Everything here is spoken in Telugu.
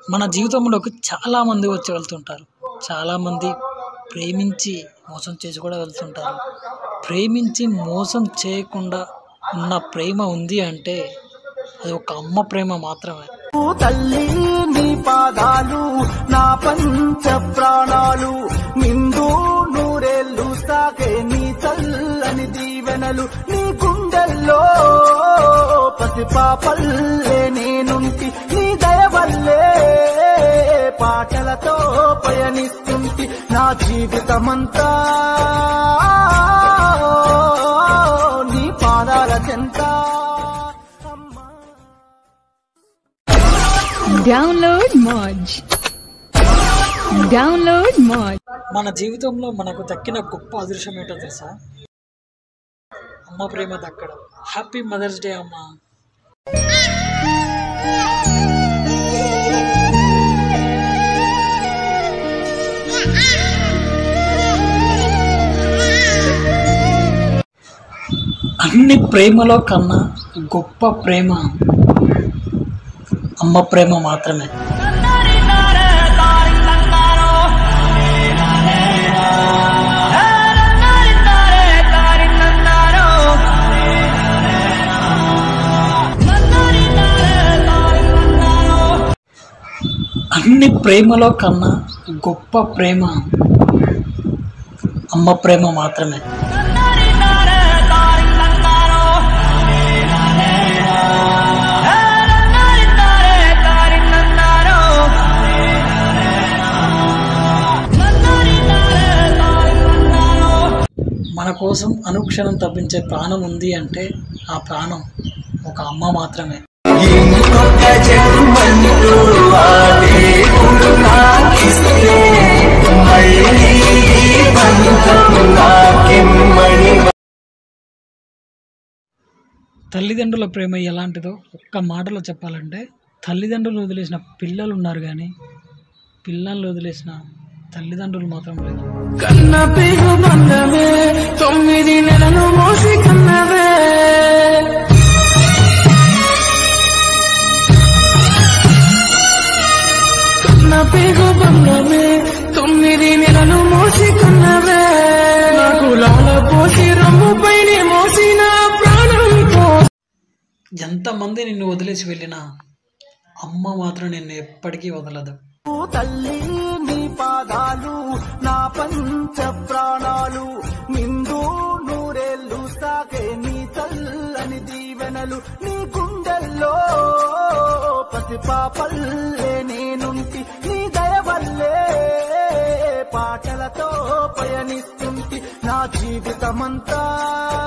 మన జీవితంలోకి చాలామంది వచ్చి వెళ్తుంటారు చాలామంది ప్రేమించి మోసం చేసి కూడా వెళ్తుంటారు ప్రేమించి మోసం చేయకుండా ఉన్న ప్రేమ ఉంది అంటే అది ఒక అమ్మ ప్రేమ మాత్రమే ఓ తల్లి నీ పాదాలు నా పంచ ప్రాణాలు నిండు నూరేళ్ళు సాగే నీ చల్లని దీవెనలు నీ గుండెల్లో పసిపాపల్లే నేనుంటి నీ దయ వల్లే పాటలతో పయనిస్తుంటి నా జీవితమంతా నీ పాదాల చెంత అమ్మా Download Moj. Download Moj. మన జీవితంలో మనకు దక్కిన గొప్ప అదృశ్యం ఏంటో తెలుసా అమ్మ ప్రేమ దక్కడం హ్యాపీ మదర్స్ డే అమ్మ అన్ని ప్రేమలో కన్నా గొప్ప ప్రేమ అమ్మ ప్రేమ మాత్రమే అన్ని ప్రేమలో కన్నా గొప్ప ప్రేమ అమ్మ ప్రేమ మాత్రమే మన కోసం అనుక్షణం తప్పించే ప్రాణం ఉంది అంటే ఆ ప్రాణం ఒక అమ్మ మాత్రమే ఇంకొక జన్మంటూ ఆ దేవుడు నాకిస్తే మళ్ళీ ఈ బంధం నాకెమ్మని తల్లిదండ్రుల ప్రేమ ఎలాంటిదో ఒక్క మాటలో చెప్పాలంటే తల్లిదండ్రులు వదిలేసిన పిల్లలు ఉన్నారు కానీ పిల్లల్ని వదిలేసిన తల్లిదండ్రులు మాత్రం లేదు కన్న పేరు బంధమే తొమ్మిది నెలలు మోసి కన్నవే కన్న పేరు బంధమే తొమ్మిది నెలలు మోసి కన్నవే నాకు లాల పోసి రమ్ము పైన మోసిన ప్రాణంతో ఎంతమంది నిన్ను వదిలేసి వెళ్ళినా అమ్మ మాత్రం నిన్ను ఎప్పటికీ వదలదు ఓ తల్లి నీ పాదాలు నా పంచ ప్రాణాలు నిండు నూరేళ్ళు సాగే నీ చల్లని దీవెనలు నీ గుండెల్లో పసిపాపల్లే నేనుంటి నీ దయ వల్లే పాటలతో పయనిస్తుంటి నా జీవితమంతా